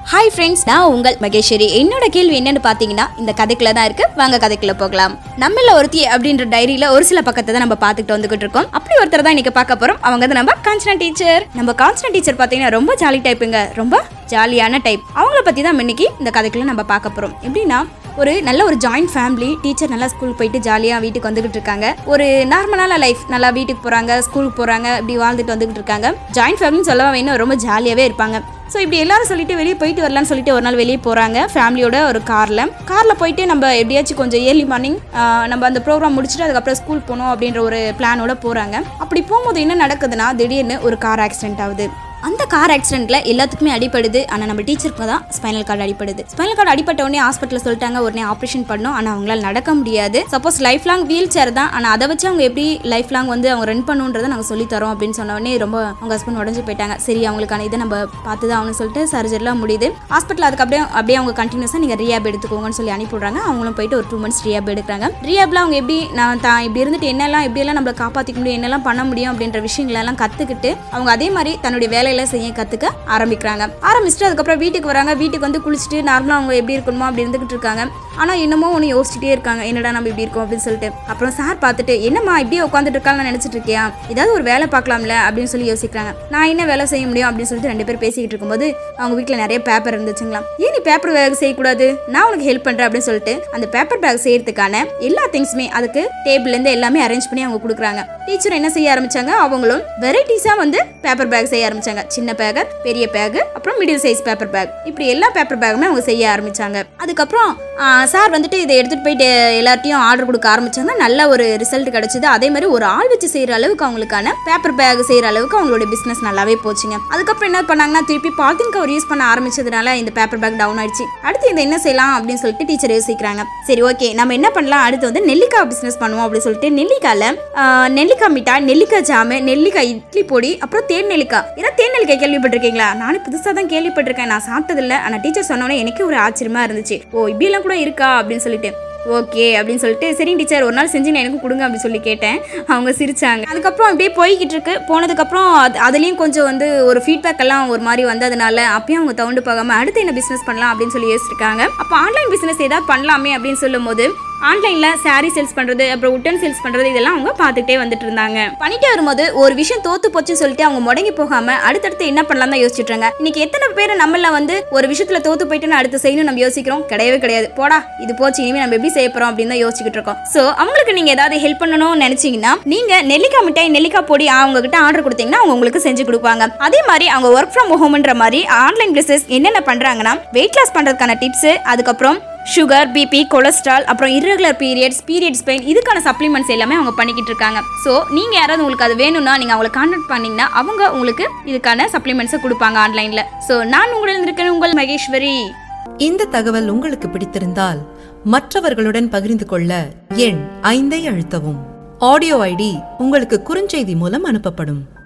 hi friends நான் உங்கள் மகேஸ்வரி என்னோட கேள்வி என்னன்னு பார்த்தீங்கன்னா இந்த கதைக்குள்ள தான் இருக்கு வாங்க கதைக்குள்ள போகலாம் நம்மள ஒருத்தி அப்படின்ற டைரியில ஒரு சில பக்கத்தை தான் நம்ம பார்த்துக்கிட்டு வந்துகிட்டு இருக்கோம் அப்படி ஒருத்தர் தான் இன்னைக்கு பார்க்க போறோம் அவங்க தான் நம்ம காஞ்சனா டீச்சர் நம்ம காஞ்சனா டீச்சர் பார்த்தீங்கன்னா ரொம்ப ஜாலி டைப்புங்க ரொம்ப ஜாலியான டைப் அவங்கள பத்தி தான் இன்னைக்கு இந்த கதைக்குள்ள நம்ம பார்க்க போறோம் எப்படின்னா ஒரு நல்ல ஒரு ஜாயிண்ட் ஃபேமிலி டீச்சர் நல்லா ஸ்கூல் போயிட்டு ஜாலியாக வீட்டுக்கு வந்துகிட்டு இருக்காங்க ஒரு நார்மலான லைஃப் நல்லா வீட்டுக்கு போகிறாங்க ஸ்கூலுக்கு போகிறாங்க இப்படி வாழ்ந்துட்டு வந்துகிட்டு இருக்காங்க ஜாயிண்ட் ஃபேமிலின்னு சொல்ல வேணும் ரொம்ப ஜாலியாகவே இருப்பாங்க ஸோ இப்படி எல்லாரும் சொல்லிட்டு வெளியே போயிட்டு வரலாம்னு சொல்லிட்டு ஒரு நாள் வெளியே போகிறாங்க ஃபேமிலியோட ஒரு காரில் காரில் போயிட்டு நம்ம எப்படியாச்சும் கொஞ்சம் ஏர்லி மார்னிங் நம்ம அந்த ப்ரோக்ராம் முடிச்சுட்டு அதுக்கப்புறம் ஸ்கூல் போகணும் அப்படின்ற ஒரு பிளானோட போகிறாங்க அப்படி போகும்போது என்ன நடக்குதுன்னா திடீர்னு ஒரு கார் ஆக்சிடென்ட் ஆகுது அந்த கார் ஆக்சிடென்ட்ல எல்லாத்துக்குமே அடிப்படுது ஆனால் நம்ம டீச்சருக்கு தான் ஸ்பைனல் கார்டு அடிப்படுது ஸ்பைனல் கார்டு அடிப்பட்ட உடனே ஹாஸ்பிட்டலில் சொல்லிட்டாங்க உடனே ஆப்ரேஷன் பண்ணோம் ஆனால் அவங்களால நடக்க முடியாது suppose life long wheelchair தான் ஆனால் அதை வச்சு அவங்க எப்படி லைஃப் லாங் வந்து அவங்க ரன் பண்ணுன்றதை நாங்கள் சொல்லி தரோம் அப்படின்னு சொன்ன உடனே ரொம்ப அவங்க ஹஸ்பண்ட் உடஞ்சு போயிட்டாங்க சரி அவங்களுக்கான இதை நம்ம பார்த்து தான் அவனு சொல்லிட்டு சர்ஜரிலாம் முடியுது ஹாஸ்பிட்டல் அதுக்கு அப்படியே அப்படியே அவங்க கண்டினியூஸாக நீங்கள் ரியாப் எடுத்துக்கோங்கன்னு சொல்லி அனுப்பிவிடுறாங்க அவங்களும் போயிட்டு ஒரு டூ மந்த்ஸ் ரியாப் எடுக்கிறாங்க ரியாப்ல அவங்க எப்படி நான் தான் இப்படி இருந்துட்டு என்னெல்லாம் எப்படியெல்லாம் நம்மளை காப்பாற்றிக்க முடியும் என்னெல்லாம் பண்ண முடியும் அப்படின்ற விஷயங்களெல்லாம் கற்றுக்கிட்டு அவங்க அதே மாதிரி தன்னுடைய வேலையில செய்ய கற்றுக்க ஆரம்பிக்கிறாங்க ஆரம்பிச்சுட்டு அதுக்கப்புறம் வீட்டுக்கு வராங்க வீட்டுக்கு வந்து குளிச்சுட்டு நார்மலாக அவங்க எப்படி இருக்கணுமோ அப்படி இருந்துகிட்டு இருக்காங்க ஆனால் என்னமோ ஒன்று யோசிச்சுட்டே இருக்காங்க என்னடா நம்ம இப்படி இருக்கோம் அப்படின்னு சொல்லிட்டு அப்புறம் சார் பார்த்துட்டு என்னம்மா இப்படியே உட்காந்துட்டு இருக்கான்னு நினச்சிட்டு இருக்கியா ஏதாவது ஒரு வேலை பார்க்கலாம்ல அப்படின்னு சொல்லி யோசிக்கிறாங்க நான் என்ன வேலை செய்ய முடியும் அப்படின்னு சொல்லிட்டு ரெண்டு பேர் பேசிக்கிட்டு இருக்கும்போது அவங்க வீட்டில் நிறைய பேப்பர் இருந்துச்சுங்களா ஏன் நீ பேப்பர் பேக் செய்யக்கூடாது நான் உனக்கு ஹெல்ப் பண்ணுறேன் அப்படின்னு சொல்லிட்டு அந்த பேப்பர் பேக் செய்யறதுக்கான எல்லா திங்ஸுமே அதுக்கு டேபிள்லேருந்து எல்லாமே அரேஞ்ச் பண்ணி அவங்க கொடுக்குறாங்க டீச்சர் என்ன செய்ய ஆரம்பிச்சாங்க அவங்களும் வெரைட்டிஸாக வந்து பேப்பர் பேக் செய்ய ஆரம்பிச்சாங்க சின்ன பேக் பெரிய பேக் அப்புறம் மிடில் சைஸ் பேப்பர் பேக் இப்படி எல்லா பேப்பர் பேக்குமே அவங்க செய்ய ஆரம்பிச்சாங்க அதுக்கப்புறம் சார் வந்துட்டு இதை எடுத்துகிட்டு போயிட்டு எல்லார்ட்டையும் ஆர்டர் கொடுக்க ஆரம்பிச்சாங்க நல்ல ஒரு ரிசல்ட் கிடைச்சது அதே மாதிரி ஒரு ஆள் வச்சு செய்கிற அளவுக்கு அவங்களுக்கான பேப்பர் பேக் செய்கிற அளவுக்கு அவங்களோட பிஸ்னஸ் நல்லாவே போச்சுங்க அதுக்கப்புறம் என்ன பண்ணாங்கன்னா திருப்பி பாலித்தீன் கவர் யூஸ் பண்ண ஆரம்பிச்சதுனால இந்த பேப்பர் பேக் டவுன் ஆயிடுச்சு அடுத்து இந்த என்ன செய்யலாம் அப்படின்னு சொல்லிட்டு டீச்சர் யோசிக்கிறாங்க சரி ஓகே நம்ம என்ன பண்ணலாம் அடுத்து வந்து நெல்லிக்காய் பிஸ்னஸ் பண்ணுவோம் அப்படின்னு சொல்லிட்டு நெல்லிக்காயில் நெல்லிக்காய் மிட்டாய் நெல்லிக்காய் ஜாமு நெல்லிக்காய் இட்லி பொடி அப்புறம் தேன் நெல்லிக்காய் ஏன்னா தேன் நெல்லிக்காய் கேள்விப்பட்டிருக்கீங்களா நானும் புதுசாக தான் கேள்விப்பட்டிருக்கேன் நான் சாப்பிட்டதில்ல ஆனால் டீச்சர் சொன்னோன்னே எனக்கே ஒரு ஆச்சரியமா இருந்துச்சு ஓ இப்படியெல்லாம் கூட இருக்கா அப்படின்னு சொல்லிட்டு ஓகே அப்படின்னு சொல்லிட்டு சரி டீச்சர் ஒரு நாள் செஞ்சு நான் எனக்கு கொடுங்க அப்படின்னு சொல்லி கேட்டேன் அவங்க சிரிச்சாங்க அதுக்கப்புறம் அப்படியே போய்கிட்டு இருக்கு போனதுக்கப்புறம் அது அதுலேயும் கொஞ்சம் வந்து ஒரு ஃபீட்பேக் எல்லாம் ஒரு மாதிரி வந்ததுனால அப்பயும் அவங்க தவுண்டு போகாமல் அடுத்து என்ன பிஸ்னஸ் பண்ணலாம் அப்படின்னு சொல்லி யோசிச்சிருக்காங்க அப்போ ஆன்லைன் பிஸ்னஸ் ஏதாவது பண்ணலாமே அப்படின்னு சொல்லும்போது ஆன்லைனில் saree சேல்ஸ் பண்ணுறது அப்புறம் உட்டன் சேல்ஸ் பண்ணுறது இதெல்லாம் அவங்க பார்த்துட்டே வந்துட்டு இருந்தாங்க பண்ணிட்டே வரும்போது ஒரு விஷயம் தோத்து போச்சுன்னு சொல்லிட்டு அவங்க முடங்கி போகாம அடுத்தடுத்து என்ன பண்ணலாம் தான் யோசிச்சுட்டு இருக்காங்க இன்னைக்கு எத்தனை பேர் நம்மள வந்து ஒரு விஷயத்துல தோத்து போயிட்டு நான் அடுத்து செய்யணும் நம்ம யோசிக்கிறோம் கிடையவே கிடையாது போடா இது போச்சு இனிமே நம்ம எப்படி செய்ய போறோம் அப்படின்னு தான் யோசிச்சுட்டு இருக்கோம் ஸோ அவங்களுக்கு நீங்க ஏதாவது ஹெல்ப் பண்ணணும்னு நினைச்சீங்கன்னா நீங்க நெல்லிக்காய் மிட்டாய் நெல்லிக்காய் பொடி அவங்க கிட்ட ஆர்டர் கொடுத்தீங்கன்னா அவங்க உங்களுக்கு செஞ்சு கொடுப்பாங்க அதே மாதிரி அவங்க ஒர்க் ஃப்ரம் ஹோம்ன்ற மாதிரி ஆன்லைன் பிசினஸ் என்னென்ன பண்றாங்கன்னா வெயிட் லாஸ் பண்றதுக்கான டிப்ஸ் அதுக்கப்புறம் சுகர் பிபி கொலஸ்ட்ரால் அப்புறம் irregular பீரியட்ஸ் பீரியட்ஸ் பெயின் இதுக்கான சப்ளிமெண்ட்ஸ் எல்லாமே அவங்க பண்ணிக்கிட்டு இருக்காங்க ஸோ நீங்கள் யாராவது உங்களுக்கு அது வேணும்னா நீங்கள் அவங்களை கான்டாக்ட் பண்ணீங்கன்னா அவங்க உங்களுக்கு இதுக்கான சப்ளிமெண்ட்ஸை கொடுப்பாங்க ஆன்லைனில் ஸோ நான் உங்களிடம் இருக்கேன் உங்கள் மகேஸ்வரி இந்த தகவல் உங்களுக்கு பிடித்திருந்தால் மற்றவர்களுடன் பகிர்ந்து கொள்ள எண் ஐந்தை அழுத்தவும் ஆடியோ ஐடி உங்களுக்கு குறுஞ்செய்தி மூலம் அனுப்பப்படும்